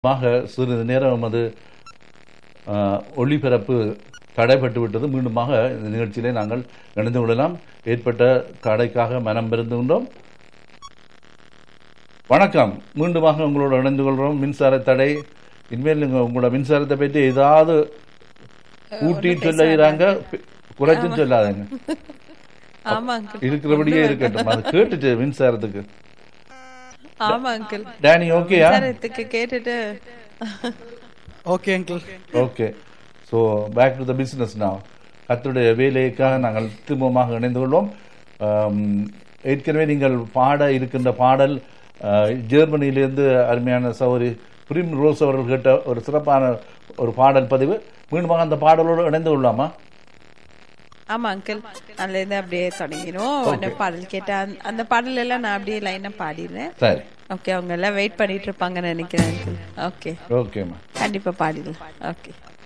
மாக சிறிது நேரம் அது ஆஹ், ஒளிபரப்பு தடைப்பட்டு விட்டது மீண்டுமாக இந்த நிகழ்ச்சியிலே நாங்கள் இணைந்து கொள்ளலாம் ஏற்பட்ட தடைக்காக மனம் பெருந்துகின்றோம் வணக்கம் மீண்டுமாக உங்களோட இணைந்து கொள்கிறோம் மின்சார தடை இனிமேல் நீங்க உங்களோட மின்சாரத்தை பற்றி ஏதாவது கூட்டி சொல்லுகிறாங்க குறைச்சும் சொல்லாதீங்க ஆமா அங்கிள் இருக்கிறபடியே இருக்கட்டும் அது கேட்டுட்டு மின்சாரத்துக்கு ஆமா அங்கிள் டேனி ஓகேயா மின்சாரத்துக்கு கேட்டுட்டு okay uncle okay so back to the business நான் கத்துடைய வேலைக்காக நாங்கள் திரும்பமாக இணைந்து கொள்வோம் ஆம், ஏற்கனவே நீங்கள் பாட இருக்கின்ற பாடல் ஆஹ், ஜெர்மனியிலிருந்து அருமையான சௌரி பிரிம் ரோஸ் அவர்கள் கேட்ட ஒரு சிறப்பான ஒரு பாடல் பதிவு மீண்டுமாக அந்த பாடலோடு இணைந்து கொள்ளலாமா ஆமா அங்கிள் அதுல இருந்து அப்படியே தொடங்கிடும் உடனே பாடல் கேட்டா அந்த- அந்த பாடல் எல்லாம் நான் அப்படியே லைனா பாடிடுறேன் சரி ஓகே அவங்க எல்லாம் வெயிட் பண்ணிட்டு இருப்பாங்கன்னு நினைக்கிறேன் அங்கிள் ஓகே ஓகேம்மா கண்டிப்பா பாடிடலாம் ஓகே